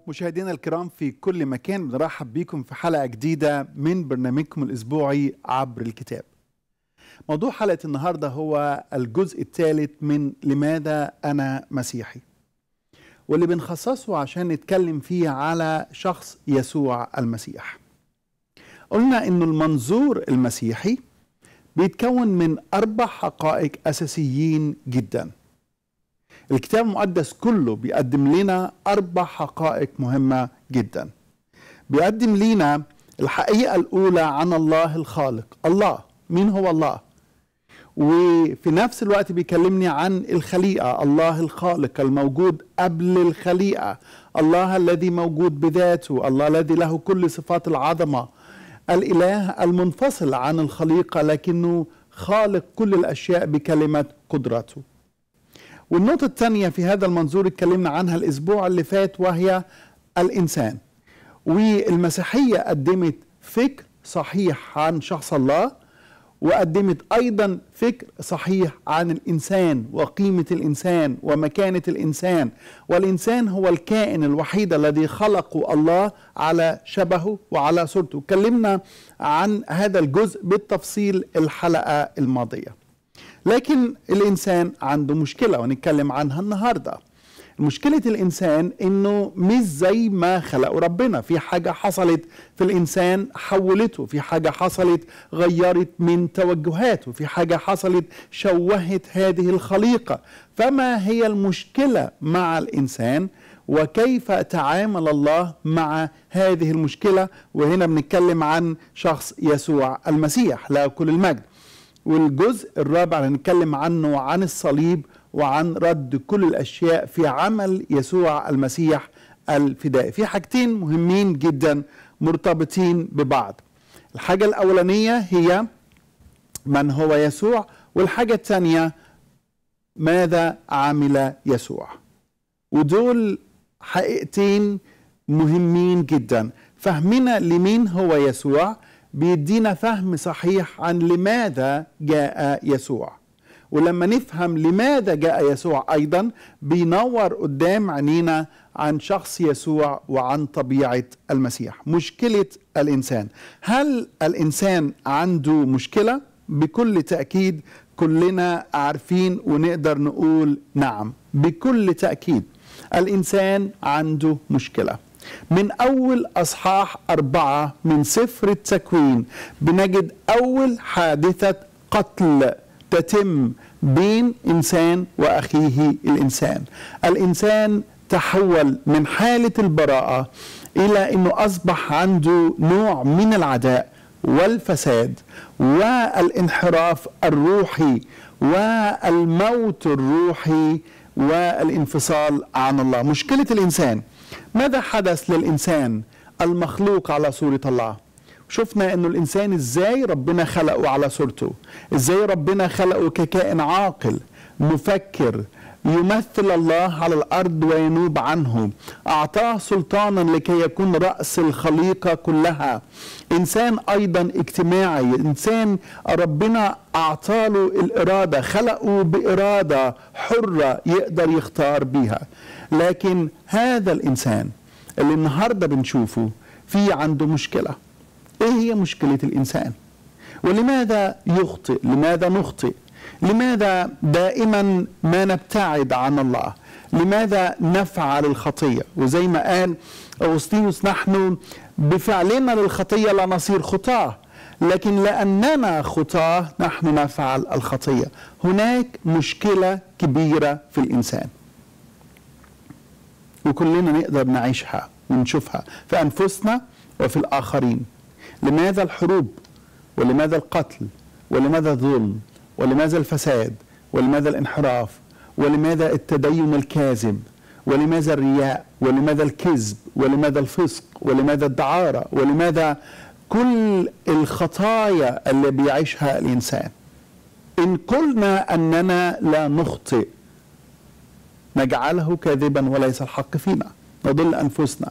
مشاهدينا الكرام في كل مكان بنرحب بكم في حلقة جديدة من برنامجكم الأسبوعي عبر الكتاب موضوع حلقة النهاردة هو الجزء الثالث من لماذا أنا مسيحي واللي بنخصصه عشان نتكلم فيه على شخص يسوع المسيح قلنا إنه المنظور المسيحي بيتكون من أربع حقائق أساسيين جداً الكتاب المقدس كله بيقدم لنا أربع حقائق مهمة جدا بيقدم لنا الحقيقة الأولى عن الله الخالق الله مين هو الله وفي نفس الوقت بيكلمني عن الخليقة الله الخالق الموجود قبل الخليقة الله الذي موجود بذاته الله الذي له كل صفات العظمة الإله المنفصل عن الخليقة لكنه خالق كل الأشياء بكلمة قدرته والنقطة الثانية في هذا المنظور اتكلمنا عنها الأسبوع اللي فات وهي الإنسان والمسيحية قدمت فكر صحيح عن شخص الله وقدمت أيضا فكر صحيح عن الإنسان وقيمة الإنسان ومكانة الإنسان والإنسان هو الكائن الوحيد الذي خلقه الله على شبهه وعلى صورته اتكلمنا عن هذا الجزء بالتفصيل الحلقة الماضية لكن الانسان عنده مشكله ونتكلم عنها النهارده مشكلة الإنسان إنه مش زي ما خلقه ربنا في حاجة حصلت في الإنسان حولته في حاجة حصلت غيرت من توجهاته في حاجة حصلت شوهت هذه الخليقة فما هي المشكلة مع الإنسان وكيف تعامل الله مع هذه المشكلة وهنا بنتكلم عن شخص يسوع المسيح له كل المجد والجزء الرابع اللي هنتكلم عنه عن الصليب وعن رد كل الاشياء في عمل يسوع المسيح الفدائي في حاجتين مهمين جدا مرتبطين ببعض الحاجة الأولانية هي من هو يسوع والحاجة الثانية ماذا عمل يسوع ودول حقيقتين مهمين جدا فهمنا لمين هو يسوع بيدينا فهم صحيح عن لماذا جاء يسوع ولما نفهم لماذا جاء يسوع ايضا بينور قدام عينينا عن شخص يسوع وعن طبيعه المسيح مشكله الانسان هل الانسان عنده مشكله بكل تاكيد كلنا عارفين ونقدر نقول نعم بكل تاكيد الانسان عنده مشكله من أول أصحاح أربعة من سفر التكوين بنجد أول حادثة قتل تتم بين إنسان وأخيه الإنسان الإنسان تحول من حالة البراءة إلى أنه أصبح عنده نوع من العداء والفساد والانحراف الروحي والموت الروحي والانفصال عن الله مشكلة الإنسان ماذا حدث للإنسان المخلوق على صورة الله شفنا انه الانسان ازاي ربنا خلقه على صورته ازاي ربنا خلقه ككائن عاقل مفكر يمثل الله على الارض وينوب عنه اعطاه سلطانا لكي يكون راس الخليقه كلها انسان ايضا اجتماعي انسان ربنا اعطاله الاراده خلقه باراده حره يقدر يختار بيها لكن هذا الانسان اللي النهارده بنشوفه في عنده مشكله ايه هي مشكله الانسان ولماذا يخطئ لماذا نخطئ لماذا دائما ما نبتعد عن الله لماذا نفعل الخطيه وزي ما قال اغسطينوس نحن بفعلنا للخطيه لا نصير خطاه لكن لاننا خطاه نحن نفعل الخطيه هناك مشكله كبيره في الانسان وكلنا نقدر نعيشها ونشوفها في انفسنا وفي الاخرين لماذا الحروب ولماذا القتل ولماذا الظلم ولماذا الفساد ولماذا الانحراف ولماذا التدين الكاذب ولماذا الرياء ولماذا الكذب ولماذا الفسق ولماذا الدعارة ولماذا كل الخطايا اللي بيعيشها الإنسان إن قلنا أننا لا نخطئ نجعله كاذبا وليس الحق فينا نضل أنفسنا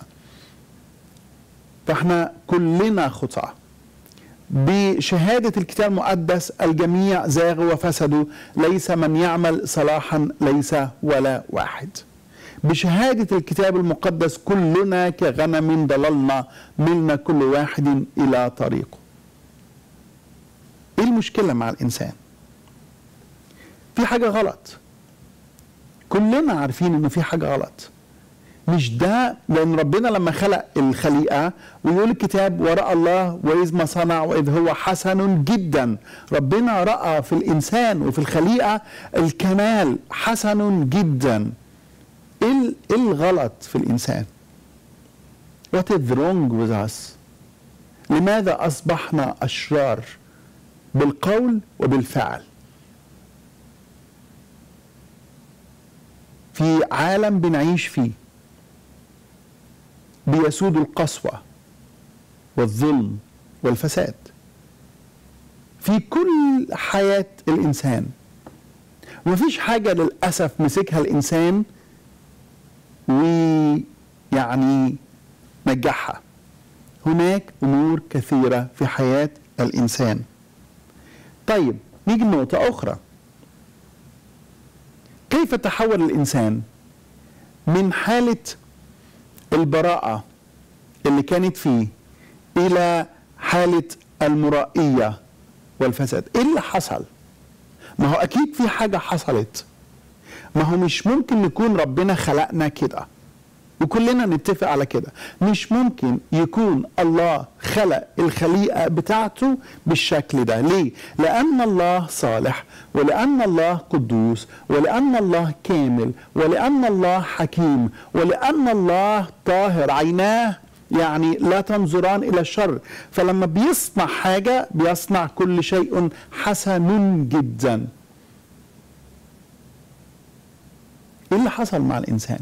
فاحنا كلنا خطأ بشهادة الكتاب المقدس الجميع زاغوا وفسدوا ليس من يعمل صلاحا ليس ولا واحد بشهادة الكتاب المقدس كلنا كغنم ضللنا ملنا كل واحد إلى طريقه إيه المشكلة مع الإنسان في حاجة غلط كلنا عارفين إنه في حاجة غلط مش ده لأن ربنا لما خلق الخليقة ويقول الكتاب ورأى الله وإذ ما صنع وإذ هو حسن جدا ربنا رأى في الإنسان وفي الخليقة الكمال حسن جدا ايه الغلط في الانسان what is wrong with us لماذا اصبحنا اشرار بالقول وبالفعل في عالم بنعيش فيه بيسود القسوه والظلم والفساد في كل حياه الانسان ومفيش حاجه للاسف مسكها الانسان ويعني نجحها هناك امور كثيره في حياه الانسان طيب نيجي لنقطه اخرى كيف تحول الانسان من حاله البراءه اللي كانت فيه الى حاله المرائيه والفساد ايه اللي حصل ما هو اكيد في حاجه حصلت ما هو مش ممكن نكون ربنا خلقنا كده وكلنا نتفق على كده مش ممكن يكون الله خلق الخليقة بتاعته بالشكل ده ليه؟ لأن الله صالح ولأن الله قدوس ولأن الله كامل ولأن الله حكيم ولأن الله طاهر عيناه يعني لا تنظران إلى الشر فلما بيصنع حاجة بيصنع كل شيء حسن جداً ايه اللي حصل مع الانسان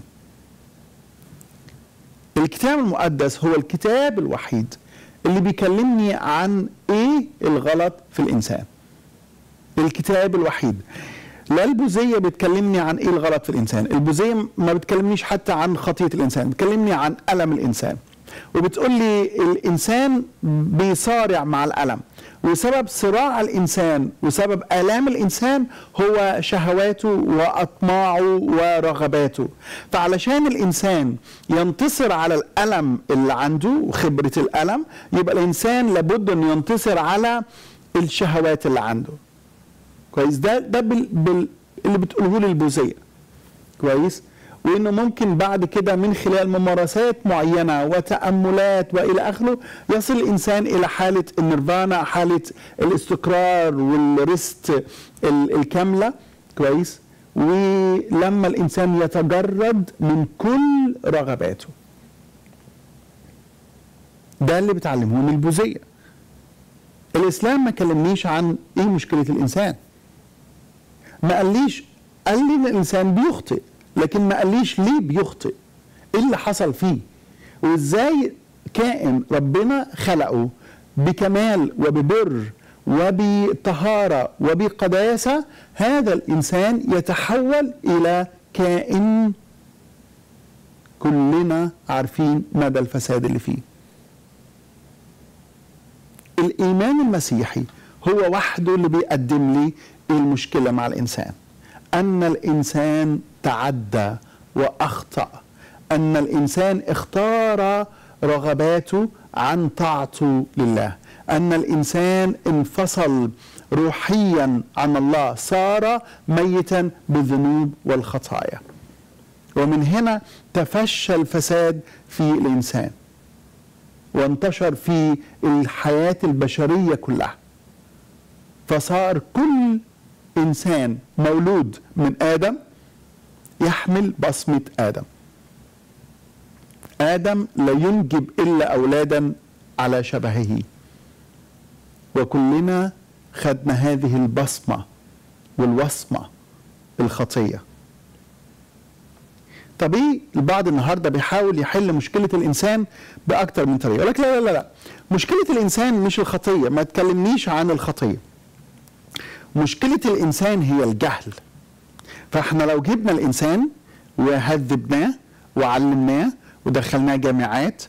الكتاب المقدس هو الكتاب الوحيد اللي بيكلمني عن ايه الغلط في الانسان الكتاب الوحيد لا البوذية بتكلمني عن ايه الغلط في الانسان البوذية ما بتكلمنيش حتى عن خطية الانسان بتكلمني عن ألم الانسان وبتقول لي الانسان بيصارع مع الألم وسبب صراع الانسان وسبب الام الانسان هو شهواته واطماعه ورغباته فعلشان الانسان ينتصر على الالم اللي عنده وخبره الالم يبقى الانسان لابد انه ينتصر على الشهوات اللي عنده كويس ده ده بال بال اللي بتقوله لي البوذيه كويس وانه ممكن بعد كده من خلال ممارسات معينه وتاملات والى اخره يصل الانسان الى حاله النيرفانا حاله الاستقرار والريست الكامله كويس ولما الانسان يتجرد من كل رغباته ده اللي بتعلمه من البوذيه الاسلام ما كلمنيش عن ايه مشكله الانسان ما قاليش قال لي ان الانسان بيخطئ لكن ما قاليش ليه بيخطئ ايه اللي حصل فيه وازاي كائن ربنا خلقه بكمال وببر وبطهارة وبقداسة هذا الإنسان يتحول إلى كائن كلنا عارفين مدى الفساد اللي فيه الإيمان المسيحي هو وحده اللي بيقدم لي المشكلة مع الإنسان أن الإنسان تعدى واخطا ان الانسان اختار رغباته عن طاعته لله ان الانسان انفصل روحيا عن الله صار ميتا بالذنوب والخطايا ومن هنا تفشى الفساد في الانسان وانتشر في الحياه البشريه كلها فصار كل انسان مولود من ادم يحمل بصمة آدم آدم لا ينجب إلا أولادا على شبهه وكلنا خدنا هذه البصمة والوصمة الخطية طب ايه البعض النهارده بيحاول يحل مشكله الانسان باكتر من طريقه يقول لك لا لا لا مشكله الانسان مش الخطيه ما تكلمنيش عن الخطيه مشكله الانسان هي الجهل فاحنا لو جبنا الانسان وهذبناه وعلمناه ودخلناه جامعات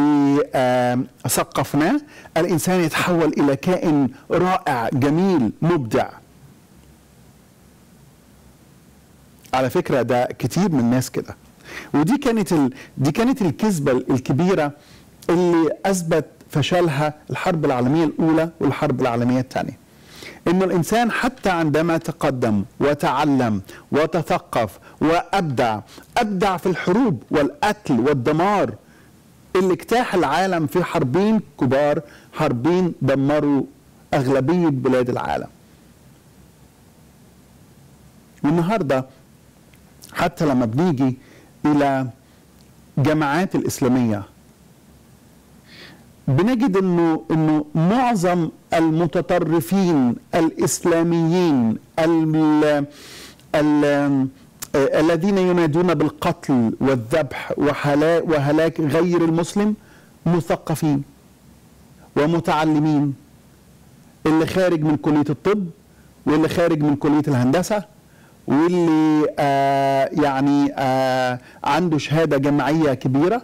وثقفناه الانسان يتحول الى كائن رائع جميل مبدع على فكره ده كتير من الناس كده ودي كانت ال... دي كانت الكذبه الكبيره اللي اثبت فشلها الحرب العالميه الاولى والحرب العالميه الثانيه انه الانسان حتى عندما تقدم وتعلم وتثقف وابدع ابدع في الحروب والقتل والدمار اللي اجتاح العالم في حربين كبار حربين دمروا اغلبيه بلاد العالم والنهارده حتى لما بنيجي الى جماعات الاسلاميه بنجد انه انه معظم المتطرفين الاسلاميين ال ال الذين ينادون بالقتل والذبح وهلاك غير المسلم مثقفين ومتعلمين اللي خارج من كليه الطب واللي خارج من كليه الهندسه واللي آه يعني آه عنده شهاده جامعيه كبيره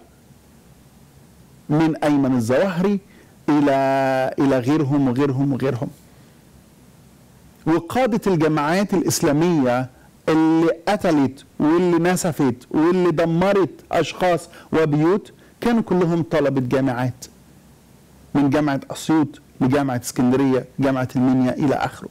من ايمن الظواهري الى الى غيرهم وغيرهم وغيرهم وقاده الجماعات الاسلاميه اللي قتلت واللي نسفت واللي دمرت اشخاص وبيوت كانوا كلهم طلبه جامعات من جامعه اسيوط لجامعه اسكندريه جامعه المنيا الى اخره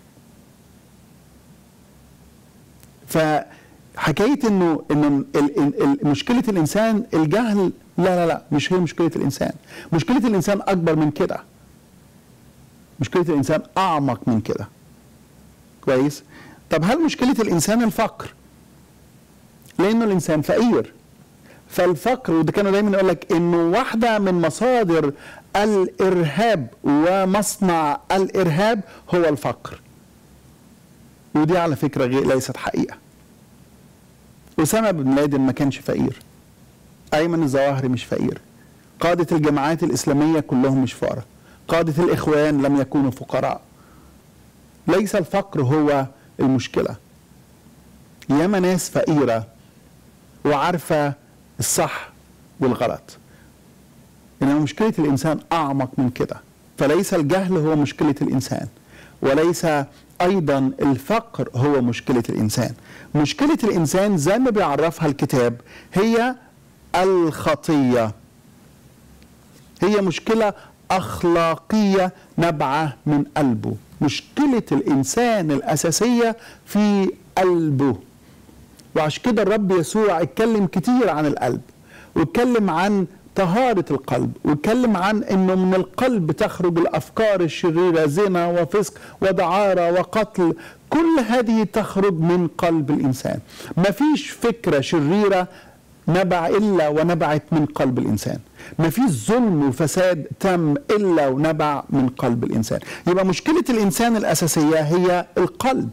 فحكايه انه انه مشكله الانسان الجهل لا لا لا مش هي مشكله الانسان مشكله الانسان اكبر من كده مشكله الانسان اعمق من كده كويس طب هل مشكله الانسان الفقر لانه الانسان فقير فالفقر وده كانوا دايما يقول لك انه واحده من مصادر الارهاب ومصنع الارهاب هو الفقر ودي على فكره ليست حقيقه اسامه بن لادن ما كانش فقير ايمن الظواهري مش فقير قاده الجماعات الاسلاميه كلهم مش فقراء قاده الاخوان لم يكونوا فقراء ليس الفقر هو المشكله ياما ناس فقيره وعارفه الصح والغلط انما مشكله الانسان اعمق من كده فليس الجهل هو مشكله الانسان وليس ايضا الفقر هو مشكله الانسان مشكله الانسان زي ما بيعرفها الكتاب هي الخطيه هي مشكله اخلاقيه نابعه من قلبه مشكله الانسان الاساسيه في قلبه وعشان كده الرب يسوع اتكلم كتير عن القلب واتكلم عن طهارة القلب واتكلم عن انه من القلب تخرج الافكار الشريرة زنا وفسق ودعارة وقتل كل هذه تخرج من قلب الانسان مفيش فكرة شريرة نبع الا ونبعت من قلب الانسان مفيش ظلم وفساد تم الا ونبع من قلب الانسان يبقى مشكلة الانسان الاساسية هي القلب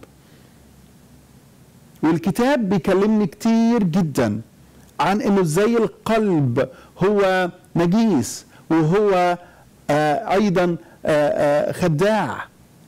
والكتاب بيكلمني كتير جدا عن انه ازاي القلب هو نجيس وهو آه ايضا آه آه خداع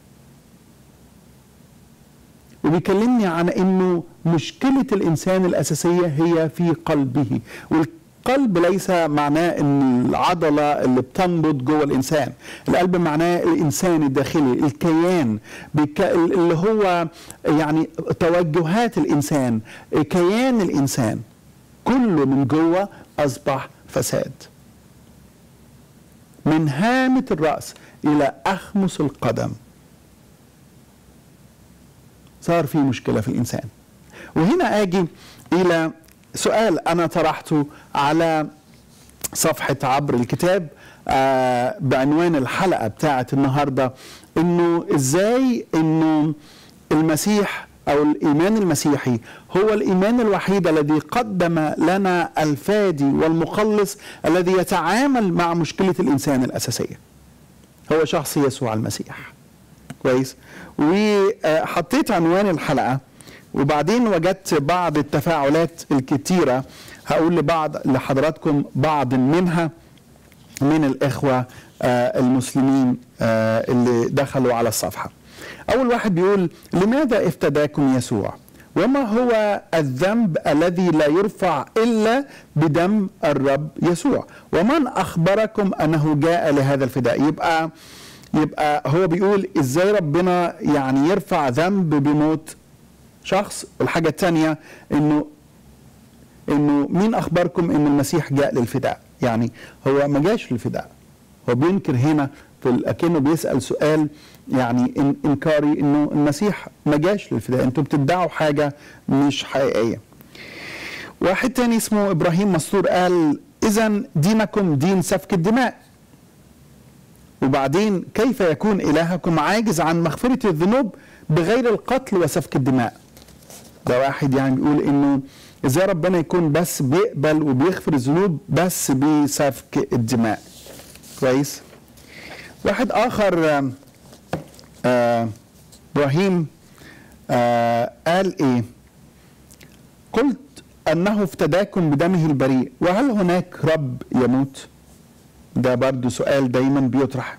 وبيكلمني عن انه مشكله الانسان الاساسيه هي في قلبه والقلب ليس معناه ان العضله اللي بتنبض جوه الانسان القلب معناه الانسان الداخلي الكيان اللي هو يعني توجهات الانسان كيان الانسان كله من جوه اصبح فساد من هامه الراس الى اخمس القدم صار في مشكله في الانسان وهنا اجي الى سؤال انا طرحته على صفحه عبر الكتاب آه بعنوان الحلقه بتاعه النهارده انه ازاي انه المسيح او الايمان المسيحي هو الايمان الوحيد الذي قدم لنا الفادي والمخلص الذي يتعامل مع مشكله الانسان الاساسيه هو شخص يسوع المسيح كويس وحطيت عنوان الحلقه وبعدين وجدت بعض التفاعلات الكتيره هقول لبعض لحضراتكم بعض منها من الاخوه المسلمين اللي دخلوا على الصفحه أول واحد بيقول لماذا افتداكم يسوع وما هو الذنب الذي لا يرفع إلا بدم الرب يسوع ومن أخبركم أنه جاء لهذا الفداء يبقى يبقى هو بيقول ازاي ربنا يعني يرفع ذنب بموت شخص والحاجة الثانية انه انه مين اخبركم ان المسيح جاء للفداء يعني هو ما جاش للفداء هو بينكر هنا في ال- اكنه بيسال سؤال يعني إن انكاري انه المسيح ما جاش للفداء انتوا بتدعوا حاجه مش حقيقيه واحد تاني اسمه ابراهيم مسطور قال اذا دينكم دين سفك الدماء وبعدين كيف يكون الهكم عاجز عن مغفره الذنوب بغير القتل وسفك الدماء ده واحد يعني بيقول انه ازاي ربنا يكون بس بيقبل وبيغفر الذنوب بس بسفك الدماء كويس واحد اخر آم، آه ابراهيم آه قال ايه قلت انه افتداكم بدمه البريء وهل هناك رب يموت ده برضو سؤال دايما بيطرح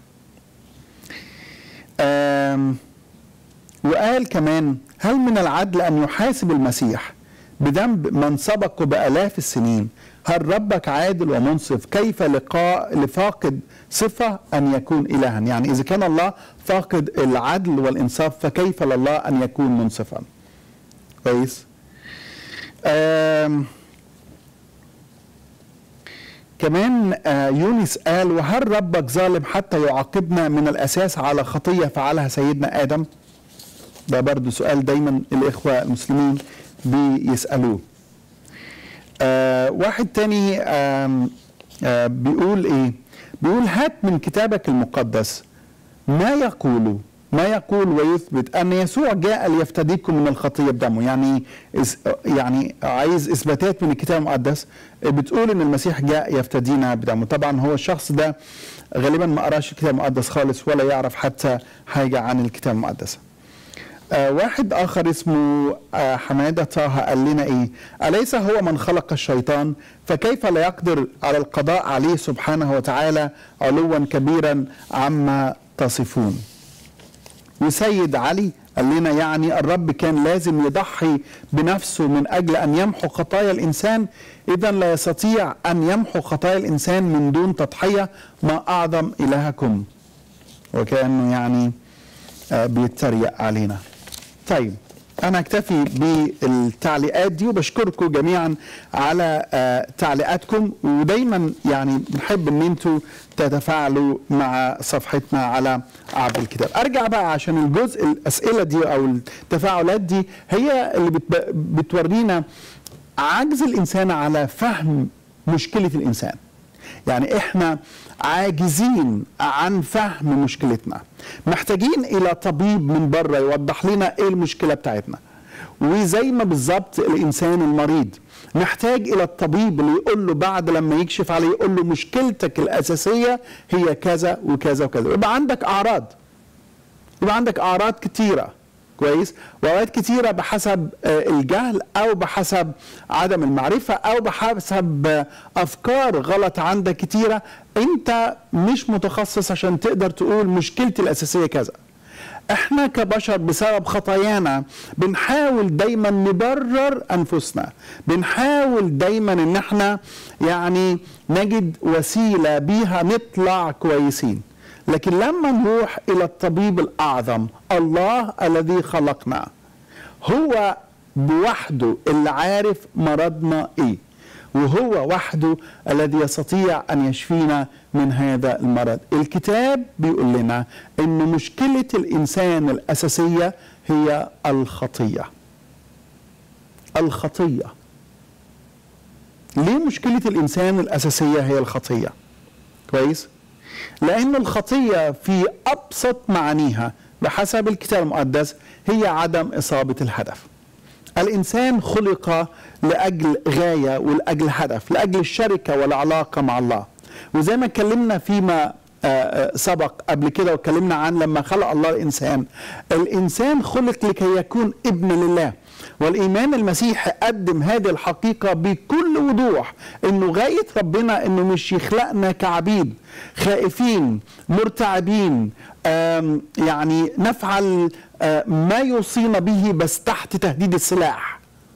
آم وقال كمان هل من العدل ان يحاسب المسيح بذنب من سبق بالاف السنين هل ربك عادل ومنصف كيف لقاء لفاقد صفه ان يكون الها يعني اذا كان الله فاقد العدل والانصاف فكيف لله ان يكون منصفا كويس آم كمان آه، يونس قال وهل ربك ظالم حتى يعاقبنا من الاساس على خطيه فعلها سيدنا ادم ده برضو سؤال دايما الاخوه المسلمين بيسالوه آه واحد تاني آم آه بيقول ايه بيقول هات من كتابك المقدس ما يقول ما يقول ويثبت ان يسوع جاء ليفتديكم من الخطيه بدمه يعني إس يعني عايز اثباتات من الكتاب المقدس بتقول ان المسيح جاء يفتدينا بدمه طبعا هو الشخص ده غالبا ما قراش الكتاب المقدس خالص ولا يعرف حتى حاجه عن الكتاب المقدس آه واحد اخر اسمه آه حماده طه قال لنا ايه اليس هو من خلق الشيطان فكيف لا يقدر على القضاء عليه سبحانه وتعالى علوا كبيرا عما تصفون وسيد علي قال لنا يعني الرب كان لازم يضحي بنفسه من اجل ان يمحو خطايا الانسان اذا لا يستطيع ان يمحو خطايا الانسان من دون تضحيه ما اعظم الهكم وكانه يعني آه بيتريق علينا طيب انا اكتفي بالتعليقات دي وبشكركم جميعا على آه تعليقاتكم ودايما يعني بنحب ان انتوا تتفاعلوا مع صفحتنا على عبر الكتاب ارجع بقى عشان الجزء الاسئله دي او التفاعلات دي هي اللي بت بتورينا عجز الانسان على فهم مشكله الانسان يعني احنا عاجزين عن فهم مشكلتنا محتاجين الى طبيب من بره يوضح لنا ايه المشكله بتاعتنا وزي ما بالظبط الانسان المريض محتاج الى الطبيب اللي يقول له بعد لما يكشف عليه يقول له مشكلتك الاساسيه هي كذا وكذا وكذا يبقى عندك اعراض يبقى عندك اعراض كتيره كويس واوقات كتيره بحسب الجهل او بحسب عدم المعرفه او بحسب افكار غلط عندك كتيره انت مش متخصص عشان تقدر تقول مشكلتي الاساسيه كذا احنا كبشر بسبب خطايانا بنحاول دايما نبرر انفسنا بنحاول دايما ان احنا يعني نجد وسيله بيها نطلع كويسين لكن لما نروح الى الطبيب الاعظم الله الذي خلقنا هو بوحده اللي عارف مرضنا ايه وهو وحده الذي يستطيع ان يشفينا من هذا المرض الكتاب بيقول لنا ان مشكله الانسان الاساسيه هي الخطيه الخطيه ليه مشكله الانسان الاساسيه هي الخطيه كويس لأن الخطية في أبسط معانيها بحسب الكتاب المقدس هي عدم إصابة الهدف الإنسان خلق لأجل غاية ولأجل هدف لأجل الشركة والعلاقة مع الله وزي ما اتكلمنا فيما سبق قبل كده واتكلمنا عن لما خلق الله الإنسان الإنسان خلق لكي يكون ابن لله والايمان المسيحي قدم هذه الحقيقه بكل وضوح انه غايه ربنا انه مش يخلقنا كعبيد خائفين مرتعبين يعني نفعل ما يوصينا به بس تحت تهديد السلاح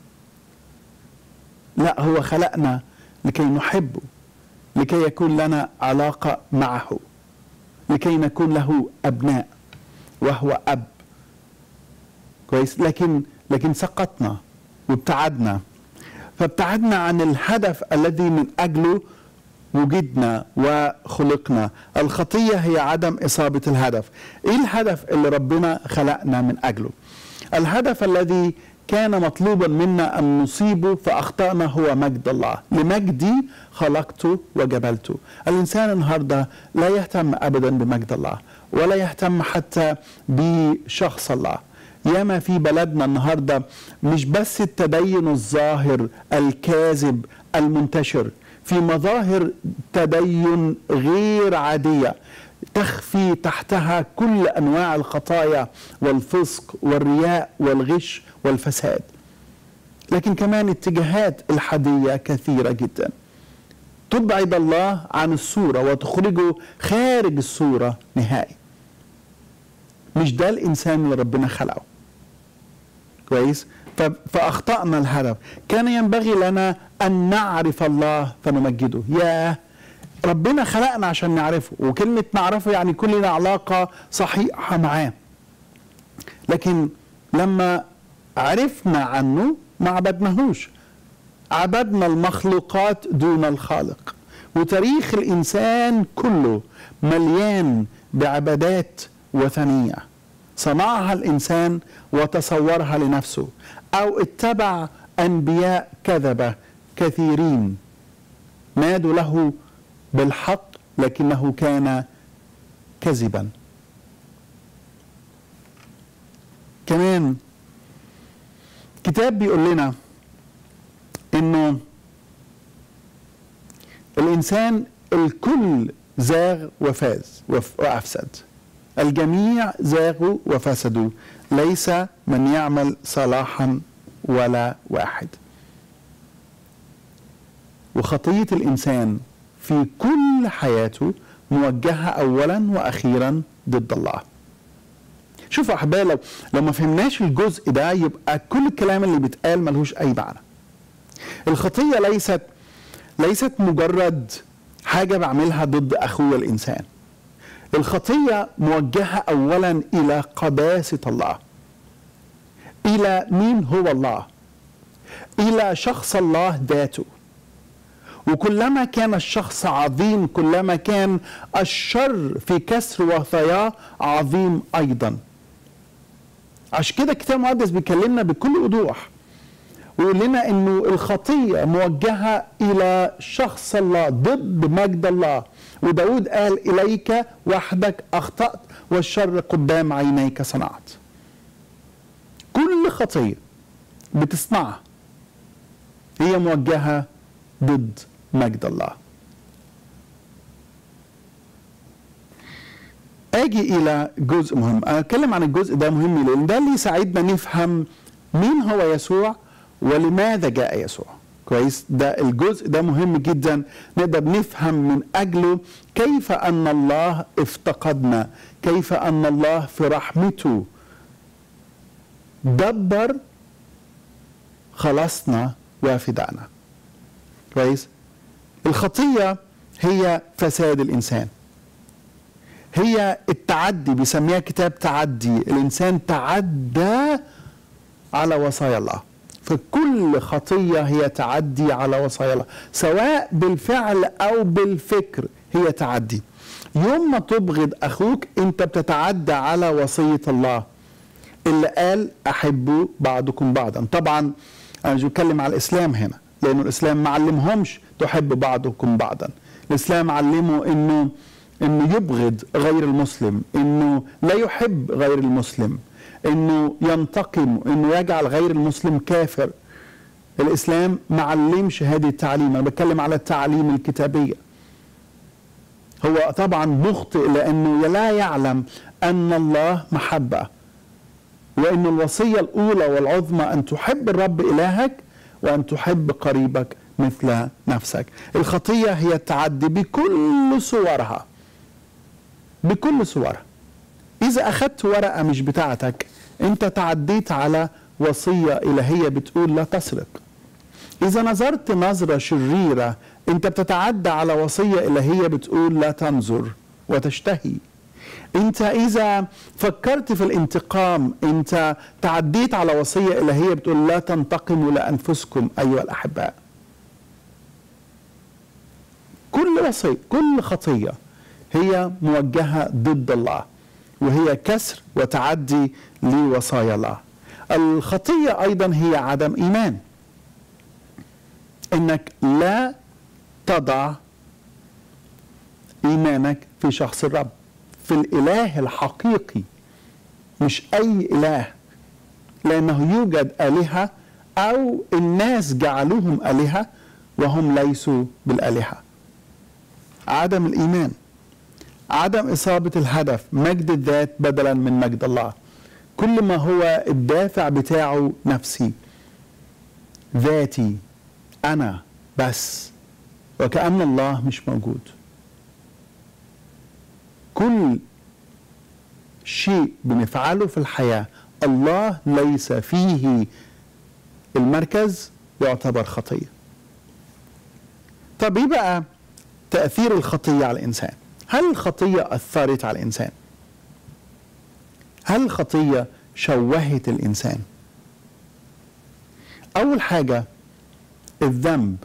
لا هو خلقنا لكي نحبه لكي يكون لنا علاقه معه لكي نكون له ابناء وهو اب كويس لكن لكن سقطنا وابتعدنا فابتعدنا عن الهدف الذي من اجله وجدنا وخلقنا الخطيه هي عدم اصابه الهدف ايه الهدف اللي ربنا خلقنا من اجله الهدف الذي كان مطلوبا منا ان نصيبه فاخطانا هو مجد الله لمجدي خلقته وجبلته الانسان النهارده لا يهتم ابدا بمجد الله ولا يهتم حتى بشخص الله ياما في بلدنا النهارده مش بس التدين الظاهر الكاذب المنتشر في مظاهر تدين غير عاديه تخفي تحتها كل انواع الخطايا والفسق والرياء والغش والفساد لكن كمان اتجاهات الحاديه كثيره جدا تبعد الله عن الصوره وتخرجه خارج الصوره نهائي مش ده الانسان اللي ربنا خلقه كويس فاخطانا الهدف كان ينبغي لنا ان نعرف الله فنمجده ياه ربنا خلقنا عشان نعرفه وكلمة نعرفه يعني كل لنا علاقة صحيحة معاه لكن لما عرفنا عنه ما عبدناهوش عبدنا المخلوقات دون الخالق وتاريخ الإنسان كله مليان بعبادات وثنية صنعها الإنسان وتصورها لنفسه أو اتبع أنبياء كذبة كثيرين نادوا له بالحق لكنه كان كذبا كمان كتاب بيقول لنا انه الانسان الكل زاغ وفاز وافسد الجميع زاغوا وفسدوا ليس من يعمل صلاحا ولا واحد وخطيه الانسان في كل حياته موجهة أولا وأخيرا ضد الله شوفوا أحبائي لو, لو ما فهمناش الجزء ده يبقى كل الكلام اللي بيتقال ملهوش أي معنى الخطية ليست ليست مجرد حاجة بعملها ضد أخويا الإنسان الخطية موجهة أولا إلى قداسة الله إلى مين هو الله إلى شخص الله ذاته وكلما كان الشخص عظيم كلما كان الشر في كسر وصاياه عظيم ايضا عشان كده الكتاب المقدس بيكلمنا بكل وضوح ويقول لنا انه الخطيه موجهه الى شخص الله ضد مجد الله وداود قال اليك وحدك اخطات والشر قدام عينيك صنعت كل خطيه بتصنعها هي موجهه ضد مجد الله اجي الى جزء مهم اتكلم عن الجزء ده مهم لان ده اللي يساعدنا نفهم مين هو يسوع ولماذا جاء يسوع كويس ده الجزء ده مهم جدا نقدر نفهم من اجله كيف ان الله افتقدنا كيف ان الله في رحمته دبر خلصنا وفدانا كويس الخطيه هي فساد الانسان هي التعدي بيسميها كتاب تعدي الانسان تعدى على وصايا الله فكل خطيه هي تعدي على وصايا الله سواء بالفعل او بالفكر هي تعدي يوم ما تبغض اخوك انت بتتعدى على وصيه الله اللي قال احبوا بعضكم بعضا طبعا انا مش بتكلم على الاسلام هنا لانه الاسلام ما علمهمش تحب بعضكم بعضا الاسلام علمه انه انه يبغض غير المسلم انه لا يحب غير المسلم انه ينتقم انه يجعل غير المسلم كافر الاسلام ما علمش هذه التعليم انا بتكلم على التعليم الكتابيه هو طبعا مخطئ لانه لا يعلم ان الله محبه وان الوصيه الاولى والعظمى ان تحب الرب الهك وأن تحب قريبك مثل نفسك الخطية هي التعدي بكل صورها بكل صورها إذا أخذت ورقة مش بتاعتك أنت تعديت على وصية إلهية بتقول لا تسرق إذا نظرت نظرة شريرة أنت بتتعدى على وصية إلهية بتقول لا تنظر وتشتهي انت اذا فكرت في الانتقام انت تعديت على وصيه الهيه بتقول لا تنتقموا لانفسكم ايها الاحباء كل وصيه كل خطيه هي موجهه ضد الله وهي كسر وتعدي لوصايا الله الخطيه ايضا هي عدم ايمان انك لا تضع ايمانك في شخص الرب في الاله الحقيقي مش اي اله لانه يوجد الهه او الناس جعلوهم الهه وهم ليسوا بالالهه عدم الايمان عدم اصابه الهدف مجد الذات بدلا من مجد الله كل ما هو الدافع بتاعه نفسي ذاتي انا بس وكأن الله مش موجود كل شيء بنفعله في الحياة الله ليس فيه المركز يعتبر خطية طب ايه بقى تأثير الخطية على الإنسان هل الخطية أثرت على الإنسان هل الخطية شوهت الإنسان أول حاجة الذنب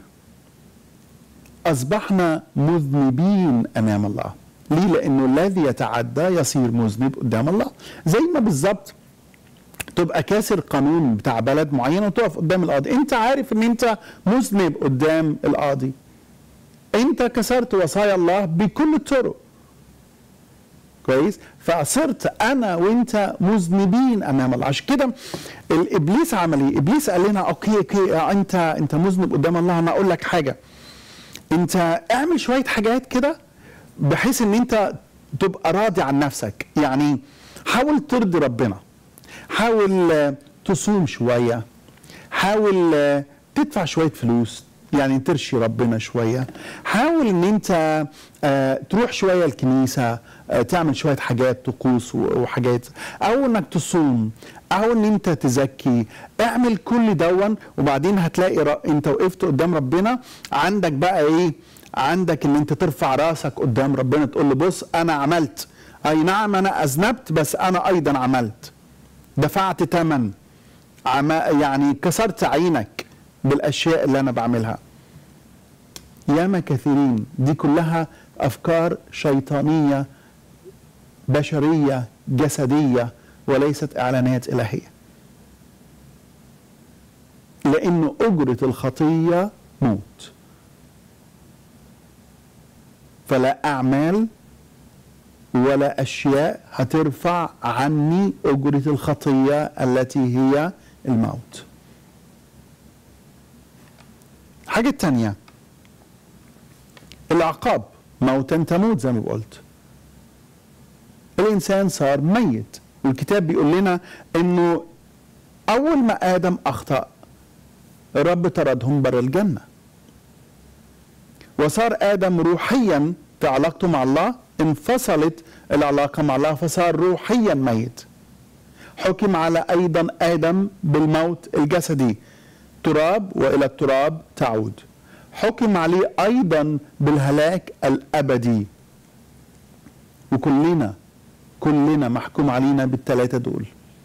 أصبحنا مذنبين أمام الله ليه؟ لأنه الذي يتعدى يصير مذنب قدام الله زي ما بالظبط تبقى كاسر قانون بتاع بلد معين وتقف قدام القاضي انت عارف ان انت مذنب قدام القاضي انت كسرت وصايا الله بكل الطرق كويس فصرت انا وانت مذنبين امام الله عشان كده الابليس عمل ايه ابليس قال لنا اوكي اوكي انت انت مذنب قدام الله انا اقول لك حاجه انت اعمل شويه حاجات كده بحيث ان انت تبقى راضي عن نفسك يعني حاول ترضي ربنا حاول تصوم شويه حاول تدفع شويه فلوس يعني ترشي ربنا شويه حاول ان انت تروح شويه الكنيسه تعمل شويه حاجات طقوس وحاجات او انك تصوم او ان انت تزكي اعمل كل دون وبعدين هتلاقي انت وقفت قدام ربنا عندك بقى ايه عندك ان انت ترفع راسك قدام ربنا تقول له بص انا عملت اي نعم انا اذنبت بس انا ايضا عملت دفعت ثمن يعني كسرت عينك بالاشياء اللي انا بعملها ياما كثيرين دي كلها افكار شيطانيه بشريه جسديه وليست اعلانات الهيه لانه اجره الخطيه موت فلا اعمال ولا اشياء هترفع عني اجره الخطيه التي هي الموت الحاجه الثانيه العقاب موتا تموت زي ما قلت الانسان صار ميت والكتاب بيقول لنا انه اول ما ادم اخطا الرب طردهم بره الجنه وصار ادم روحيا في علاقته مع الله انفصلت العلاقه مع الله فصار روحيا ميت حكم على ايضا ادم بالموت الجسدي تراب والى التراب تعود حكم عليه ايضا بالهلاك الابدي وكلنا كلنا محكوم علينا بالثلاثه دول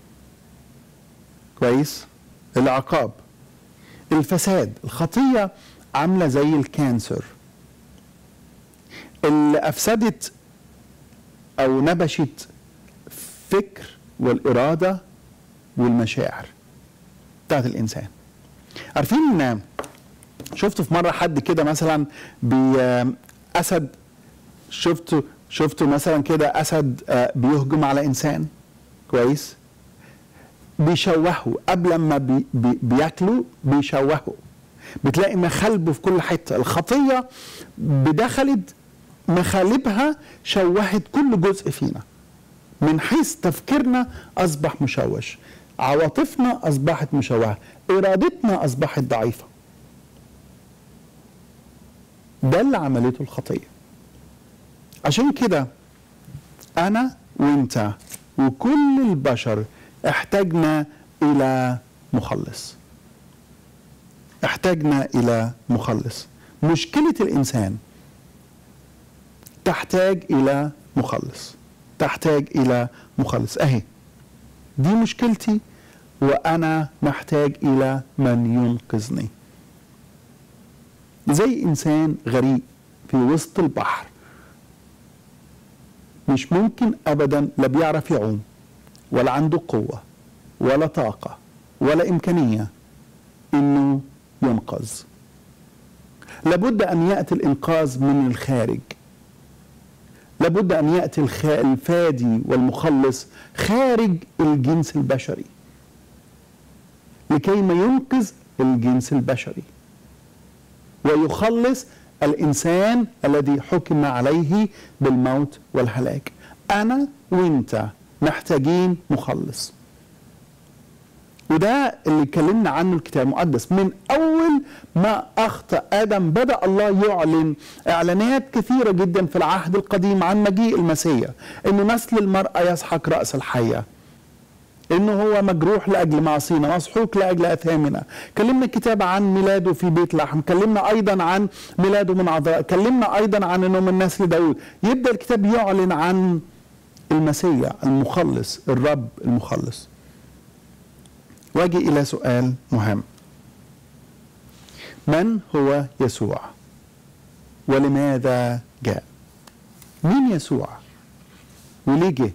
كويس العقاب الفساد الخطيه عامله زي الكانسر اللي افسدت او نبشت فكر والاراده والمشاعر بتاعت الانسان عارفين شفت في مره حد كده مثلا باسد شفته شفته مثلا كده اسد بيهجم على انسان كويس بيشوهه قبل ما بي بي بياكله بيشوهه بتلاقي مخالبه في كل حته الخطيه بدخلت مخالبها شوهت كل جزء فينا من حيث تفكيرنا اصبح مشوش عواطفنا اصبحت مشوهه ارادتنا اصبحت ضعيفه ده اللي عملته الخطيه عشان كده انا وانت وكل البشر احتاجنا الى مخلص احتاجنا الى مخلص مشكله الانسان تحتاج الى مخلص تحتاج الى مخلص اهي دي مشكلتي وانا محتاج الى من ينقذني زي انسان غريق في وسط البحر مش ممكن ابدا لا بيعرف يعوم ولا عنده قوه ولا طاقه ولا امكانيه انه ينقذ لابد ان ياتي الانقاذ من الخارج لابد ان ياتي الفادي والمخلص خارج الجنس البشري لكي ما ينقذ الجنس البشري ويخلص الانسان الذي حكم عليه بالموت والهلاك انا وانت محتاجين مخلص وده اللي اتكلمنا عنه الكتاب المقدس من اول ما اخطا ادم بدا الله يعلن اعلانات كثيره جدا في العهد القديم عن مجيء المسيح انه نسل المراه يسحق راس الحيه انه هو مجروح لاجل معصينا مسحوق لاجل اثامنا كلمنا الكتاب عن ميلاده في بيت لحم كلمنا ايضا عن ميلاده من عذراء كلمنا ايضا عن انه من نسل داود يبدا الكتاب يعلن عن المسيح المخلص الرب المخلص واجي الى سؤال مهم من هو يسوع ولماذا جاء مين يسوع وليه جه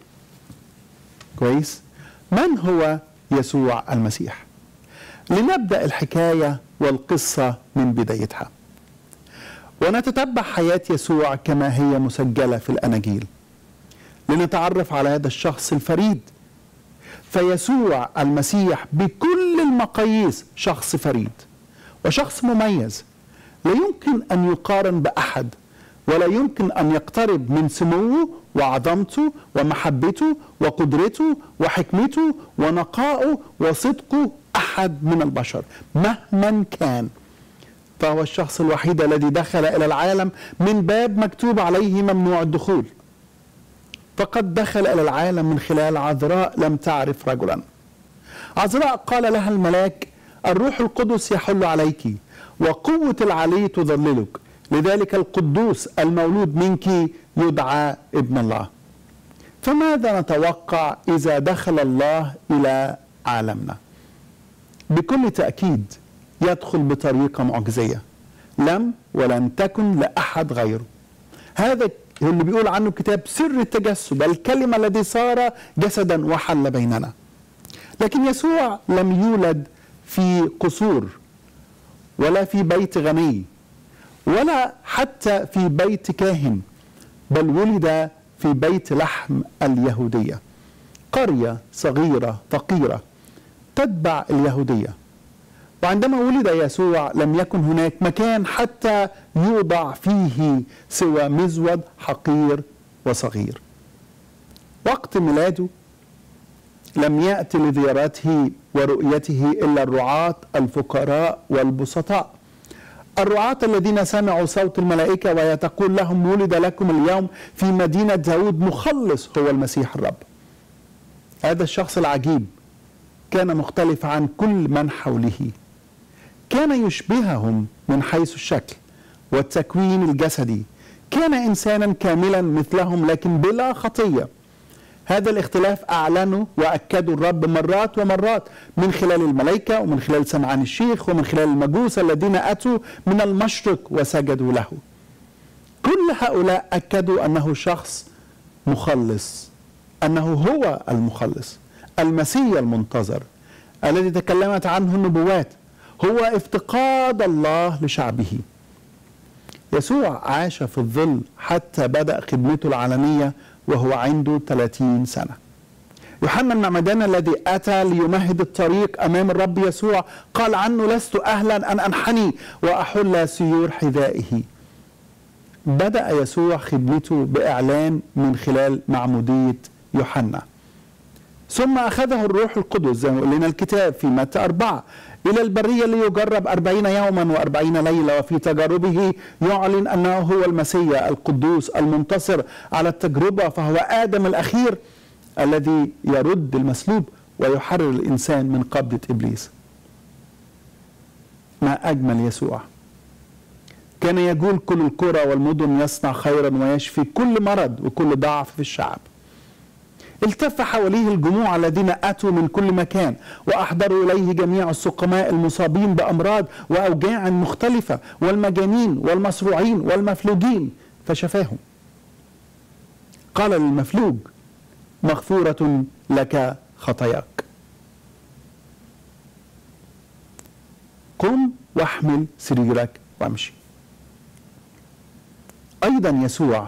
كويس من هو يسوع المسيح لنبدا الحكايه والقصه من بدايتها ونتتبع حياه يسوع كما هي مسجله في الاناجيل لنتعرف على هذا الشخص الفريد فيسوع المسيح بكل المقاييس شخص فريد وشخص مميز لا يمكن ان يقارن باحد ولا يمكن ان يقترب من سموه وعظمته ومحبته وقدرته وحكمته ونقائه وصدقه احد من البشر مهما كان فهو الشخص الوحيد الذي دخل الى العالم من باب مكتوب عليه ممنوع الدخول فقد دخل الى العالم من خلال عذراء لم تعرف رجلا عذراء قال لها الملاك الروح القدس يحل عليك وقوه العلي تظللك لذلك القدوس المولود منك يدعى ابن الله فماذا نتوقع اذا دخل الله الى عالمنا بكل تاكيد يدخل بطريقه معجزيه لم ولن تكن لاحد غيره هذا اللي بيقول عنه الكتاب سر التجسد الكلمه الذي صار جسدا وحل بيننا لكن يسوع لم يولد في قصور ولا في بيت غني ولا حتى في بيت كاهن بل ولد في بيت لحم اليهوديه قريه صغيره فقيره تتبع اليهوديه وعندما ولد يسوع لم يكن هناك مكان حتى يوضع فيه سوى مزود حقير وصغير وقت ميلاده لم يأتي لزيارته ورؤيته إلا الرعاة الفقراء والبسطاء الرعاة الذين سمعوا صوت الملائكة وهي تقول لهم ولد لكم اليوم في مدينة داود مخلص هو المسيح الرب هذا الشخص العجيب كان مختلف عن كل من حوله كان يشبههم من حيث الشكل والتكوين الجسدي كان انسانا كاملا مثلهم لكن بلا خطيه هذا الاختلاف اعلنه واكده الرب مرات ومرات من خلال الملائكه ومن خلال سمعان الشيخ ومن خلال المجوس الذين اتوا من المشرق وسجدوا له كل هؤلاء اكدوا انه شخص مخلص انه هو المخلص المسيح المنتظر الذي تكلمت عنه النبوات هو افتقاد الله لشعبه يسوع عاش في الظل حتى بدأ خدمته العالمية وهو عنده 30 سنة يوحنا المعمدان الذي أتى ليمهد الطريق أمام الرب يسوع قال عنه لست أهلا أن أنحني وأحل سيور حذائه بدأ يسوع خدمته بإعلان من خلال معمودية يوحنا ثم أخذه الروح القدس زي ما لنا الكتاب في متى أربعة إلى البرية ليجرب أربعين يوما وأربعين ليلة وفي تجاربه يعلن أنه هو المسيح القدوس المنتصر على التجربة فهو آدم الأخير الذي يرد المسلوب ويحرر الإنسان من قبضة إبليس ما أجمل يسوع كان يقول كل القرى والمدن يصنع خيرا ويشفي كل مرض وكل ضعف في الشعب التف حواليه الجموع الذين أتوا من كل مكان وأحضروا إليه جميع السقماء المصابين بأمراض وأوجاع مختلفة والمجانين والمصروعين والمفلوجين فشفاهم قال للمفلوج مغفورة لك خطاياك قم واحمل سريرك وامشي أيضا يسوع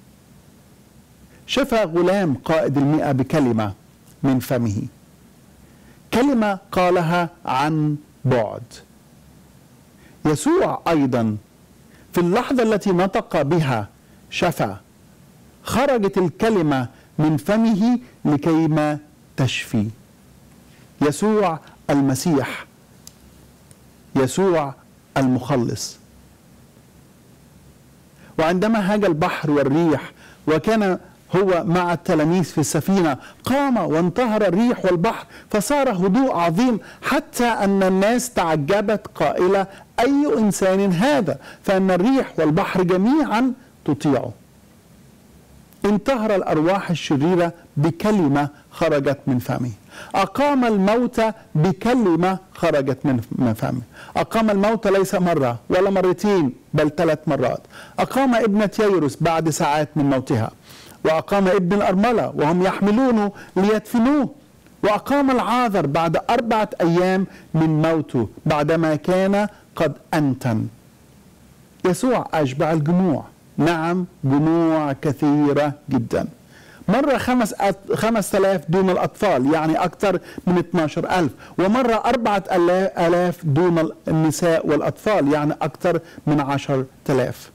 شفى غلام قائد المئة بكلمة من فمه كلمة قالها عن بعد يسوع أيضا في اللحظة التي نطق بها شفى خرجت الكلمة من فمه لكيما تشفي يسوع المسيح يسوع المخلص وعندما هاج البحر والريح وكان هو مع التلاميذ في السفينة قام وانتهر الريح والبحر فصار هدوء عظيم حتى أن الناس تعجبت قائلة أي إنسان هذا فأن الريح والبحر جميعا تطيعه انتهر الأرواح الشريرة بكلمة خرجت من فمه أقام الموت بكلمة خرجت من فمه أقام الموت ليس مرة ولا مرتين بل ثلاث مرات أقام ابنة ييروس بعد ساعات من موتها وأقام ابن الأرملة وهم يحملونه ليدفنوه وأقام العاذر بعد أربعة أيام من موته بعدما كان قد أنتن يسوع أشبع الجموع نعم جموع كثيرة جدا مرة خمس, أت... خمس تلاف دون الأطفال يعني أكثر من 12 ألف ومرة أربعة ألاف دون النساء والأطفال يعني أكثر من عشر تلاف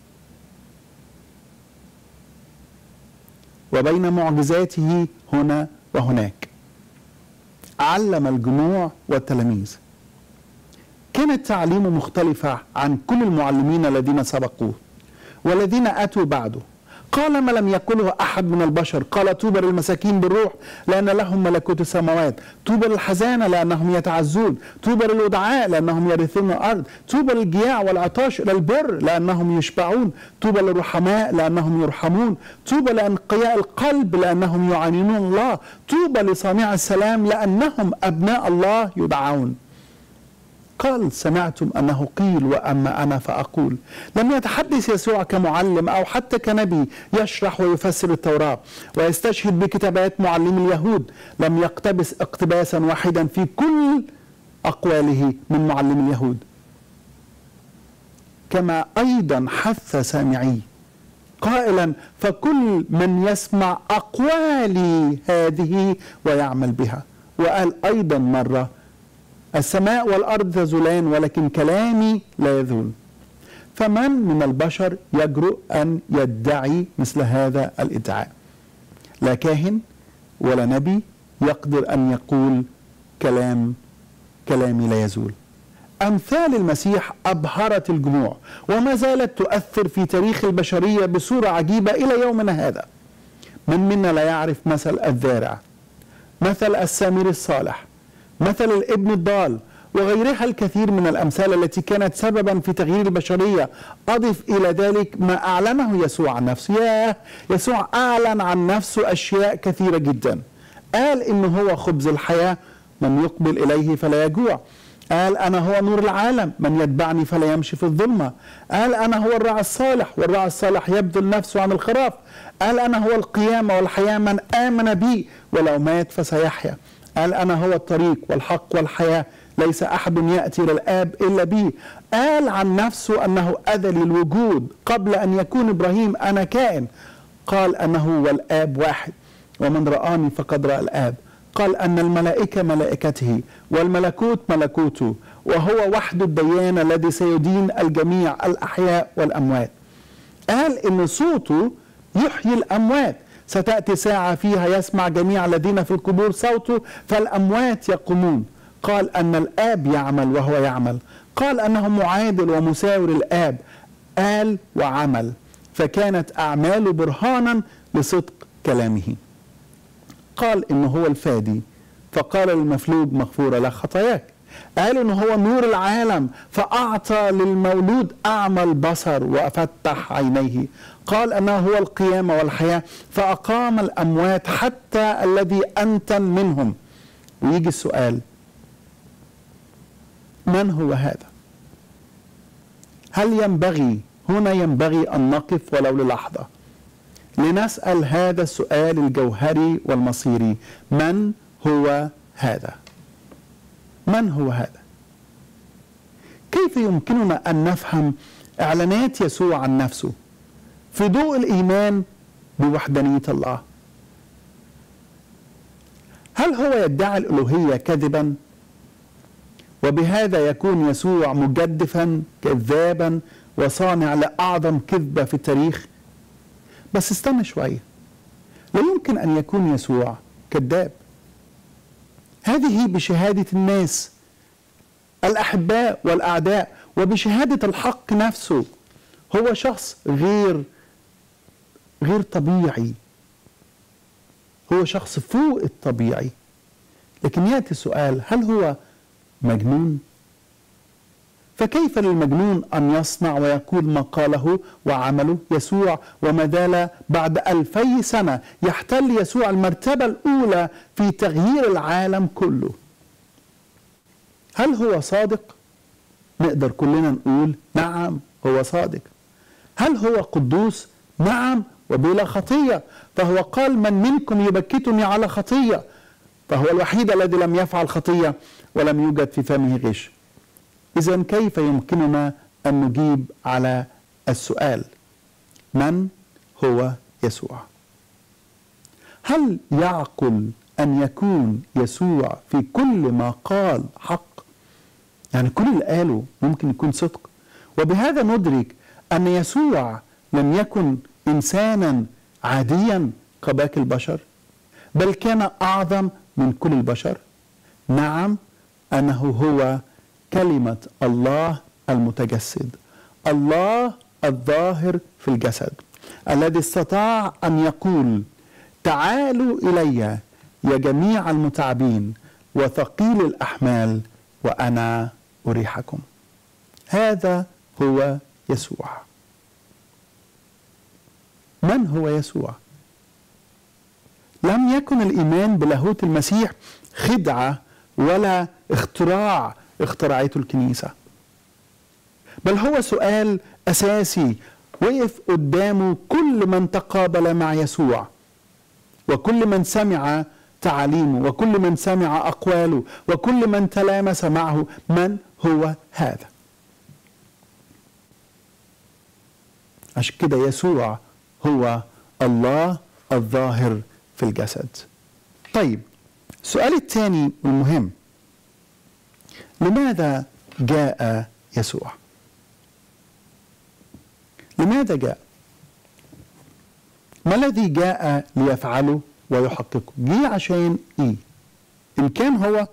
وبين معجزاته هنا وهناك علم الجموع والتلاميذ كانت تعليمه مختلفة عن كل المعلمين الذين سبقوه والذين أتوا بعده قال ما لم يقله أحد من البشر قال طوبى للمساكين بالروح لأن لهم ملكوت السماوات طوبى للحزانة لأنهم يتعزون طوبى للودعاء لأنهم يرثون الأرض طوبى للجياع والعطاش إلى البر لأنهم يشبعون طوبى للرحماء لأنهم يرحمون طوبى لأنقياء القلب لأنهم يعانون الله طوبى لصانع السلام لأنهم أبناء الله يدعون قال سمعتم أنه قيل وأما أنا فأقول لم يتحدث يسوع كمعلم أو حتى كنبي يشرح ويفسر التوراة ويستشهد بكتابات معلم اليهود لم يقتبس اقتباسا واحدا في كل أقواله من معلم اليهود كما أيضا حث سامعي قائلا فكل من يسمع أقوالي هذه ويعمل بها وقال أيضا مرة السماء والأرض تزولان ولكن كلامي لا يزول فمن من البشر يجرؤ أن يدعي مثل هذا الادعاء لا كاهن ولا نبي يقدر أن يقول كلام كلامي لا يزول أمثال المسيح أبهرت الجموع وما زالت تؤثر في تاريخ البشرية بصورة عجيبة إلى يومنا هذا من منا لا يعرف مثل الذارع مثل السامر الصالح مثل الابن الضال وغيرها الكثير من الامثال التي كانت سببا في تغيير البشريه اضف الى ذلك ما اعلنه يسوع عن نفسه ياه يسوع اعلن عن نفسه اشياء كثيره جدا قال انه هو خبز الحياه من يقبل اليه فلا يجوع قال أنا هو نور العالم من يتبعني فلا يمشي في الظلمة قال أنا هو الراعي الصالح والراعي الصالح يبذل نفسه عن الخراف قال أنا هو القيامة والحياة من آمن بي ولو مات فسيحيا قال أنا هو الطريق والحق والحياة ليس أحد يأتي للآب إلا بي قال عن نفسه أنه أذل الوجود قبل أن يكون إبراهيم أنا كائن قال أنه والآب واحد ومن رآني فقد رأى الآب قال أن الملائكة ملائكته والملكوت ملكوته وهو وحد الديان الذي سيدين الجميع الأحياء والأموات قال إن صوته يحيي الأموات ستأتي ساعة فيها يسمع جميع الذين في القبور صوته فالأموات يقومون قال أن الآب يعمل وهو يعمل قال أنه معادل ومساور الآب قال وعمل فكانت أعماله برهانا لصدق كلامه قال إنه هو الفادي فقال للمفلوج مغفورة لك خطاياك قال إنه هو نور العالم فأعطى للمولود أعمى البصر وفتح عينيه قال انه هو القيامه والحياه فاقام الاموات حتى الذي انتن منهم ويجي السؤال من هو هذا هل ينبغي هنا ينبغي ان نقف ولو للحظه لنسال هذا السؤال الجوهري والمصيري من هو هذا من هو هذا كيف يمكننا ان نفهم اعلانات يسوع عن نفسه في ضوء الايمان بوحدانيه الله هل هو يدعي الالوهيه كذبا وبهذا يكون يسوع مجدفا كذابا وصانع لاعظم كذبه في التاريخ بس استنى شويه لا يمكن ان يكون يسوع كذاب هذه بشهاده الناس الاحباء والاعداء وبشهاده الحق نفسه هو شخص غير غير طبيعي هو شخص فوق الطبيعي لكن ياتي السؤال هل هو مجنون فكيف للمجنون ان يصنع ويقول ما قاله وعمله يسوع وما زال بعد الفي سنه يحتل يسوع المرتبه الاولى في تغيير العالم كله هل هو صادق نقدر كلنا نقول نعم هو صادق هل هو قدوس نعم وبلا خطيه فهو قال من منكم يبكتني على خطيه فهو الوحيد الذي لم يفعل خطيه ولم يوجد في فمه غش اذا كيف يمكننا ان نجيب على السؤال من هو يسوع هل يعقل ان يكون يسوع في كل ما قال حق يعني كل اللي قاله ممكن يكون صدق وبهذا ندرك ان يسوع لم يكن انسانا عاديا كباقي البشر بل كان اعظم من كل البشر نعم انه هو كلمه الله المتجسد الله الظاهر في الجسد الذي استطاع ان يقول تعالوا الي يا جميع المتعبين وثقيل الاحمال وانا اريحكم هذا هو يسوع من هو يسوع لم يكن الايمان بلاهوت المسيح خدعه ولا اختراع اخترعته الكنيسه بل هو سؤال اساسي وقف قدامه كل من تقابل مع يسوع وكل من سمع تعاليمه وكل من سمع اقواله وكل من تلامس معه من هو هذا عشان كده يسوع هو الله الظاهر في الجسد طيب السؤال الثاني والمهم لماذا جاء يسوع لماذا جاء ما الذي جاء ليفعله ويحققه جه عشان ايه ان كان هو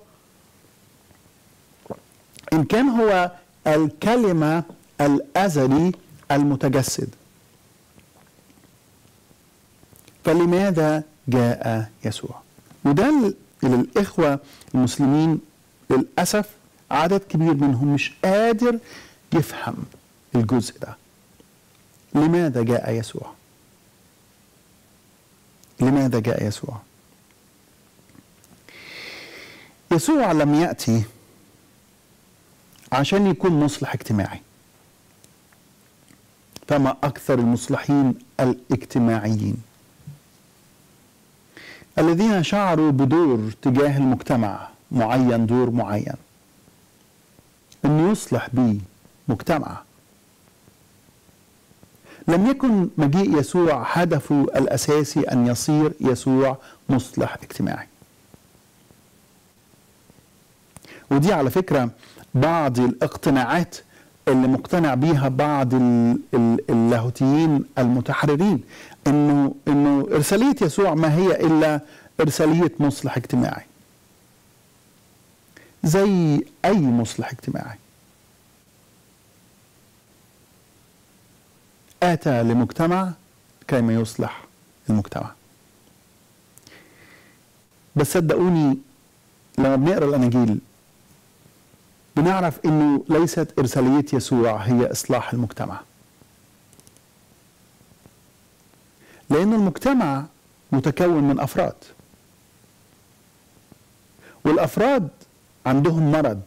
ان كان هو الكلمه الازلي المتجسد فلماذا جاء يسوع وده للاخوه المسلمين للاسف عدد كبير منهم مش قادر يفهم الجزء ده لماذا جاء يسوع لماذا جاء يسوع يسوع لم ياتي عشان يكون مصلح اجتماعي فما اكثر المصلحين الاجتماعيين الذين شعروا بدور تجاه المجتمع معين دور معين انه يصلح به مجتمع لم يكن مجيء يسوع هدفه الاساسي ان يصير يسوع مصلح اجتماعي ودي على فكره بعض الاقتناعات اللي مقتنع بيها بعض اللاهوتيين المتحررين انه انه ارساليه يسوع ما هي الا ارساليه مصلح اجتماعي زي اي مصلح اجتماعي اتى لمجتمع كيما يصلح المجتمع بس صدقوني لما بنقرا الاناجيل بنعرف انه ليست ارساليه يسوع هي اصلاح المجتمع لأن المجتمع متكون من أفراد والأفراد عندهم مرض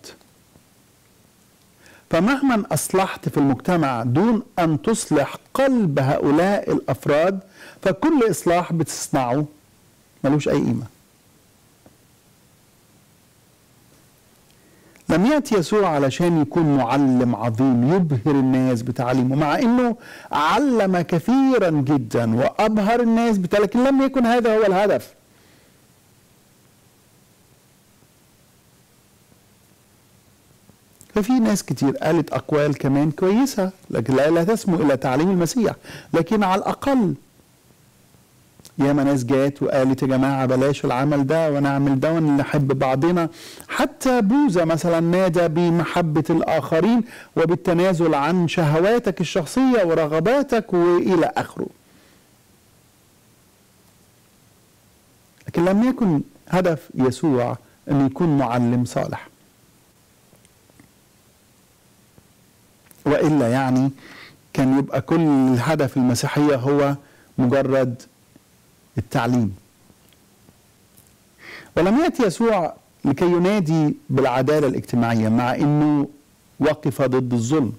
فمهما أصلحت في المجتمع دون أن تصلح قلب هؤلاء الأفراد فكل إصلاح بتصنعه ملوش أي قيمة لم يأتي يسوع علشان يكون معلم عظيم يبهر الناس بتعليمه مع أنه علم كثيرا جدا وأبهر الناس بتاع لكن لم يكن هذا هو الهدف ففي ناس كتير قالت أقوال كمان كويسة لكن لا, لا تسمو إلى تعليم المسيح لكن على الأقل ياما ناس جات وقالت يا جماعة بلاش العمل ده ونعمل ده ونحب بعضنا حتى بوذا مثلا نادى بمحبة الآخرين وبالتنازل عن شهواتك الشخصية ورغباتك وإلى آخره لكن لم يكن هدف يسوع أن يكون معلم صالح والا يعني كان يبقى كل هدف المسيحيه هو مجرد التعليم ولم ياتي يسوع لكي ينادي بالعداله الاجتماعيه مع انه وقف ضد الظلم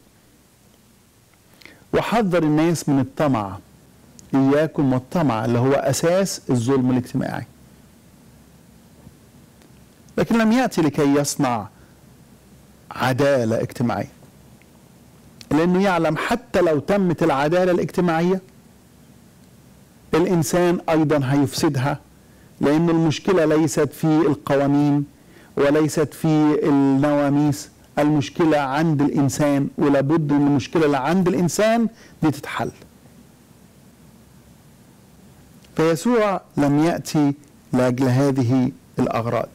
وحذر الناس من الطمع اياكم والطمع اللي هو اساس الظلم الاجتماعي لكن لم ياتي لكي يصنع عداله اجتماعيه لانه يعلم حتى لو تمت العداله الاجتماعيه الانسان ايضا هيفسدها لان المشكله ليست في القوانين وليست في النواميس المشكله عند الانسان ولابد ان المشكله اللي عند الانسان دي تتحل فيسوع لم ياتي لاجل هذه الاغراض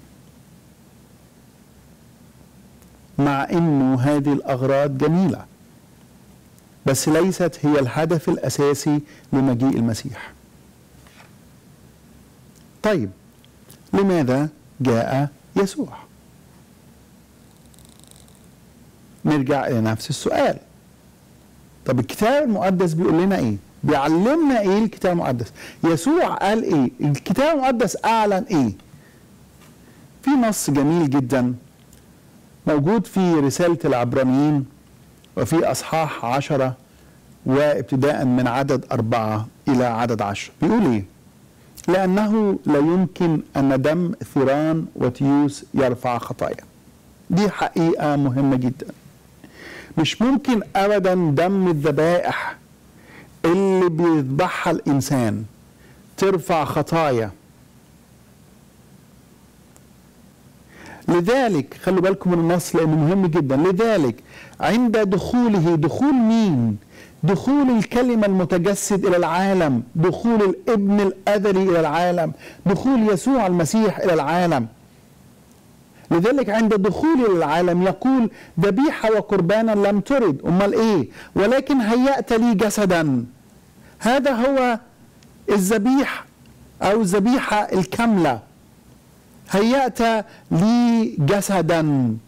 مع انه هذه الاغراض جميله بس ليست هي الهدف الاساسي لمجيء المسيح طيب لماذا جاء يسوع نرجع الى نفس السؤال طب الكتاب المقدس بيقول لنا ايه بيعلمنا ايه الكتاب المقدس يسوع قال ايه الكتاب المقدس اعلن ايه في نص جميل جدا موجود في رسالة العبرانيين وفي أصحاح عشرة وابتداء من عدد أربعة إلى عدد عشر بيقول إيه لأنه لا يمكن أن دم ثيران وتيوس يرفع خطايا دي حقيقة مهمة جدا مش ممكن أبدا دم الذبائح اللي بيذبحها الإنسان ترفع خطايا لذلك خلوا بالكم من النص لانه مهم جدا لذلك عند دخوله دخول مين دخول الكلمة المتجسد إلى العالم دخول الابن الأذري إلى العالم دخول يسوع المسيح إلى العالم لذلك عند دخول إلى العالم يقول ذبيحة وقربانا لم ترد أمال إيه ولكن هيأت لي جسدا هذا هو الذبيح أو الذبيحة الكاملة هيأت لي جسدا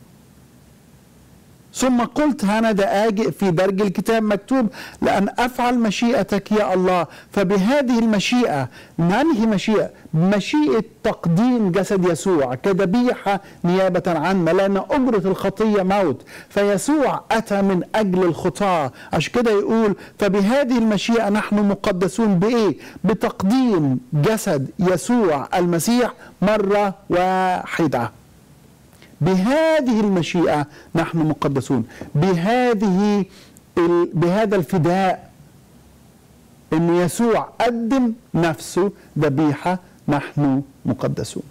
ثم قلت هنذا آجئ في درج الكتاب مكتوب لأن أفعل مشيئتك يا الله فبهذه المشيئة ننهي مشيئة مشيئة تقديم جسد يسوع كذبيحة نيابة عنا لأن أجرة الخطية موت فيسوع أتى من أجل الخطاة عشان كده يقول فبهذه المشيئة نحن مقدسون بإيه بتقديم جسد يسوع المسيح مرة واحدة بهذه المشيئة نحن مقدسون بهذه ال... بهذا الفداء ان يسوع قدم نفسه ذبيحة نحن مقدسون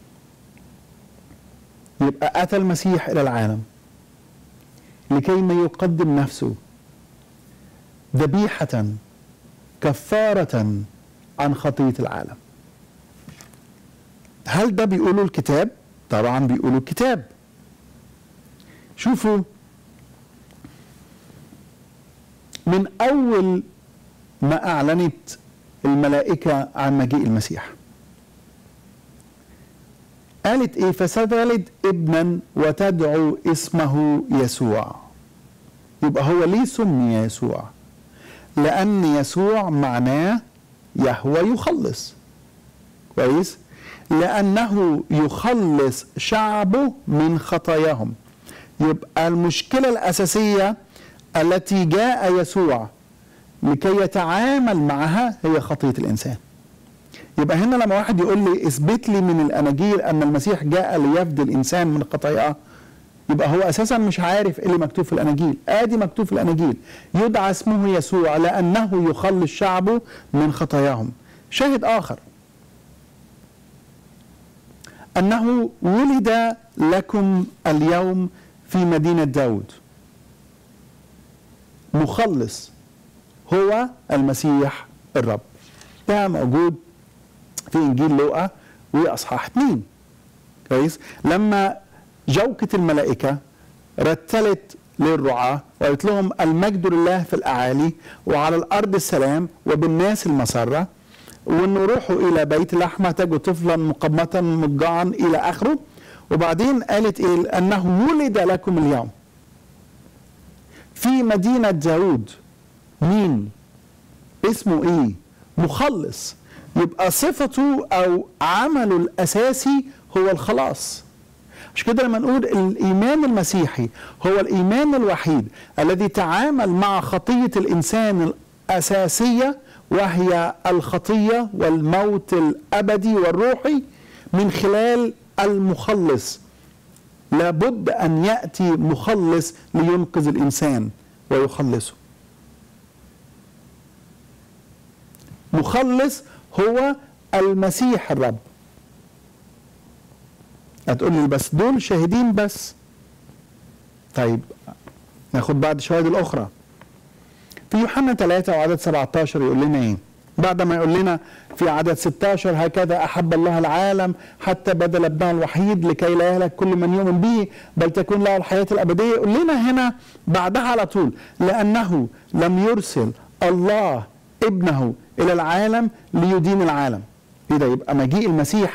يبقى أتى المسيح إلى العالم لكي ما يقدم نفسه ذبيحة كفارة عن خطية العالم هل ده بيقوله الكتاب؟ طبعا بيقولوا الكتاب شوفوا من أول ما أعلنت الملائكة عن مجيء المسيح قالت إيه فستلد ابنا وتدعو اسمه يسوع يبقى هو ليه سمي يسوع لأن يسوع معناه يهوى يخلص كويس لأنه يخلص شعبه من خطاياهم يبقى المشكلة الأساسية التي جاء يسوع لكي يتعامل معها هي خطية الإنسان يبقى هنا لما واحد يقول لي اثبت لي من الأناجيل أن المسيح جاء ليفدي الإنسان من خطاياه يبقى هو اساسا مش عارف ايه اللي مكتوب في الاناجيل ادي مكتوب في الاناجيل يدعى اسمه يسوع لانه يخلص شعبه من خطاياهم شاهد اخر انه ولد لكم اليوم في مدينه داود مخلص هو المسيح الرب ده موجود في انجيل لوقا واصحاح 2 كويس لما جوكة الملائكة رتلت للرعاة وقالت لهم المجد لله في الأعالي وعلى الأرض السلام وبالناس المسرة وأن روحوا إلى بيت لحمة تجوا طفلا مقمتا مضجعا إلى آخره وبعدين قالت إيه أنه ولد لكم اليوم في مدينة داود مين اسمه إيه مخلص يبقى صفته أو عمله الأساسي هو الخلاص مش كده لما نقول الايمان المسيحي هو الايمان الوحيد الذي تعامل مع خطيه الانسان الاساسيه وهي الخطيه والموت الابدي والروحي من خلال المخلص لابد ان ياتي مخلص لينقذ الانسان ويخلصه مخلص هو المسيح الرب هتقول لي بس دول شاهدين بس طيب ناخد بعض الشواهد الاخرى في يوحنا 3 وعدد 17 يقول لنا ايه بعد ما يقول لنا في عدد 16 هكذا احب الله العالم حتى بدل ابنه الوحيد لكي لا يهلك كل من يؤمن به بل تكون له الحياه الابديه يقول لنا هنا بعدها على طول لانه لم يرسل الله ابنه الى العالم ليدين العالم ايه ده يبقى مجيء المسيح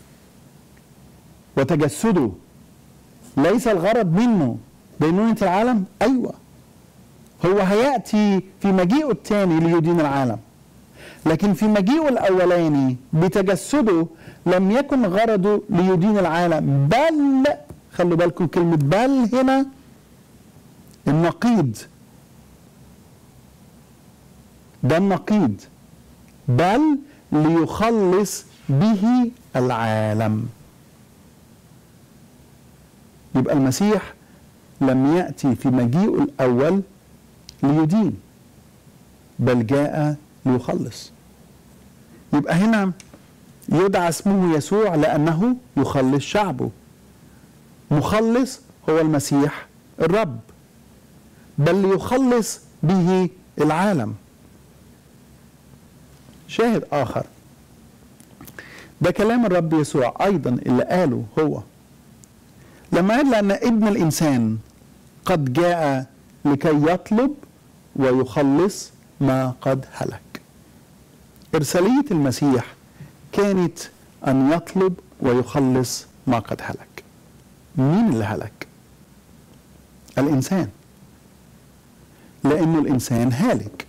وتجسده ليس الغرض منه دينونة العالم أيوة هو هيأتي في مجيئه الثاني ليدين العالم لكن في مجيئه الأولاني بتجسده لم يكن غرضه ليدين العالم بل خلوا بالكم كلمة بل هنا النقيض ده النقيض بل ليخلص به العالم يبقى المسيح لم يأتي في مجيئه الأول ليدين بل جاء ليخلص يبقى هنا يدعى اسمه يسوع لأنه يخلص شعبه مخلص هو المسيح الرب بل ليخلص به العالم شاهد آخر ده كلام الرب يسوع أيضا اللي قاله هو لما قال لأن ابن الإنسان قد جاء لكي يطلب ويخلص ما قد هلك إرسالية المسيح كانت أن يطلب ويخلص ما قد هلك مين اللي هلك الإنسان لأنه الإنسان هالك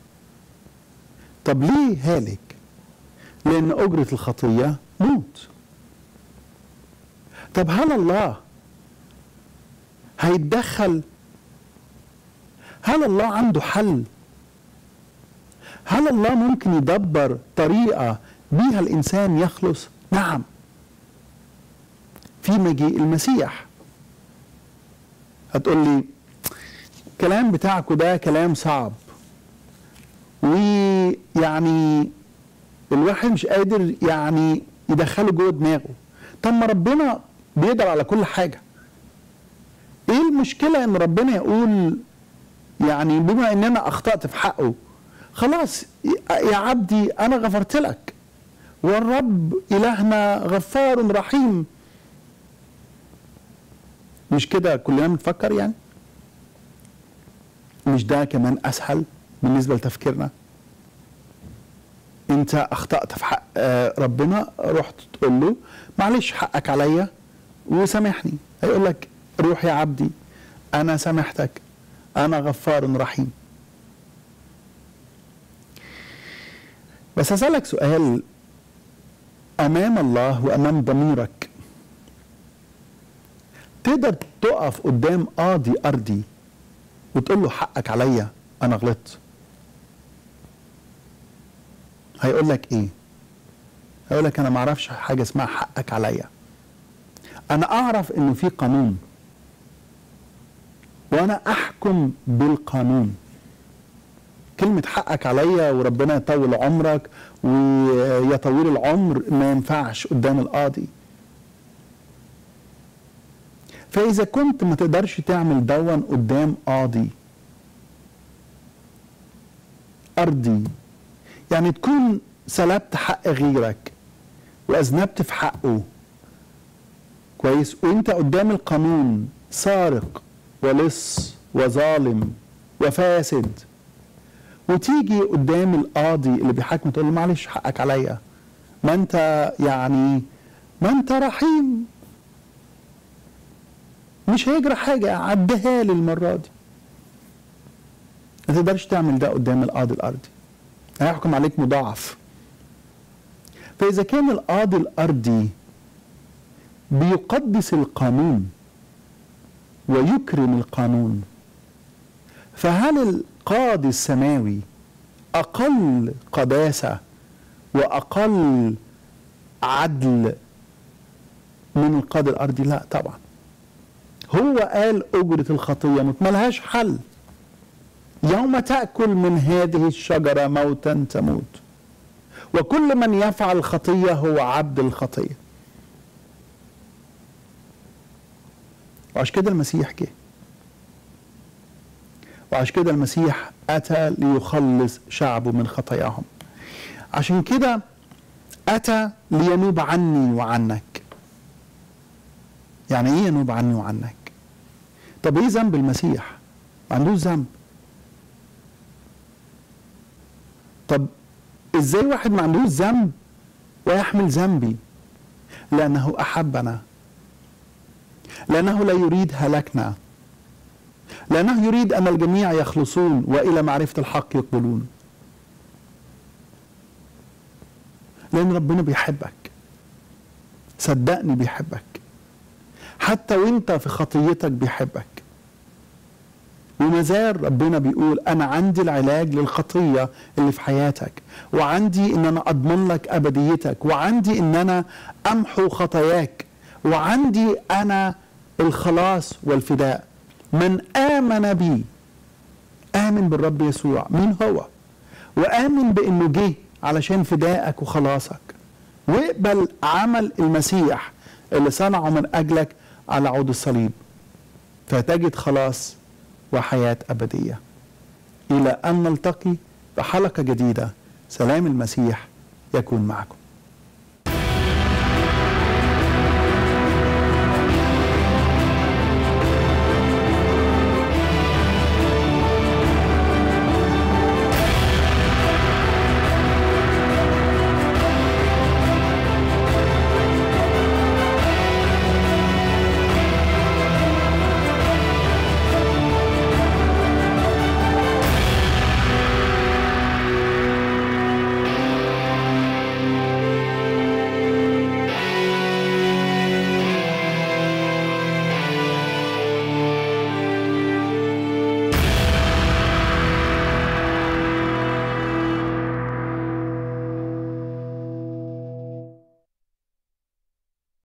طب ليه هالك لأن أجرة الخطية موت طب هل الله هيتدخل هل الله عنده حل هل الله ممكن يدبر طريقة بيها الإنسان يخلص نعم في مجيء المسيح هتقول لي الكلام بتاعكم ده كلام صعب ويعني الواحد مش قادر يعني يدخله جوه دماغه طب ما ربنا بيقدر على كل حاجه ايه المشكله ان ربنا يقول يعني بما ان انا اخطات في حقه خلاص يا عبدي انا غفرت لك والرب الهنا غفار رحيم مش كده كلنا بنفكر يعني مش ده كمان اسهل بالنسبه لتفكيرنا انت اخطات في حق ربنا رحت تقول له معلش حقك عليا وسامحني هيقول لك روح يا عبدي انا سامحتك انا غفار رحيم بس أسألك سؤال أمام الله وأمام ضميرك تقدر تقف قدام قاضي أرضي وتقول له حقك عليا أنا غلطت هيقول لك إيه؟ هيقول لك أنا معرفش حاجة اسمها حقك عليا أنا أعرف إنه في قانون وأنا أحكم بالقانون كلمة حقك عليا وربنا يطول عمرك ويطول العمر ما ينفعش قدام القاضي فإذا كنت ما تقدرش تعمل دون قدام قاضي أرضي يعني تكون سلبت حق غيرك وأذنبت في حقه كويس وانت قدام القانون سارق ولص وظالم وفاسد وتيجي قدام القاضي اللي بيحاكم تقول له معلش حقك عليا ما انت يعني ما انت رحيم مش هيجرى حاجة عدها لي المرة دي ما تقدرش تعمل ده قدام القاضي الأرضي هيحكم عليك مضاعف فإذا كان القاضي الأرضي بيقدس القانون ويكرم القانون فهل القاضي السماوي أقل قداسة وأقل عدل من القاضي الأرضي لا طبعا هو قال أجرة الخطية ملهاش حل يوم تأكل من هذه الشجرة موتا تموت وكل من يفعل خطية هو عبد الخطية وعش كده المسيح جه وعش كده المسيح أتى ليخلص شعبه من خطاياهم عشان كده أتى لينوب عني وعنك يعني ايه ينوب عني وعنك طب ايه ذنب المسيح ما عندوش ذنب طب ازاي واحد ما عندوش ذنب ويحمل ذنبي لانه احبنا لانه لا يريد هلكنا لانه يريد ان الجميع يخلصون والى معرفه الحق يقبلون لان ربنا بيحبك صدقني بيحبك حتى وانت في خطيتك بيحبك وما زال ربنا بيقول انا عندي العلاج للخطيه اللي في حياتك وعندي ان انا اضمن لك ابديتك وعندي ان انا امحو خطاياك وعندي انا الخلاص والفداء من امن بي امن بالرب يسوع مين هو وامن بانه جه علشان فدائك وخلاصك واقبل عمل المسيح اللي صنعه من اجلك على عود الصليب فتجد خلاص وحياة أبدية إلى أن نلتقي في حلقة جديدة سلام المسيح يكون معكم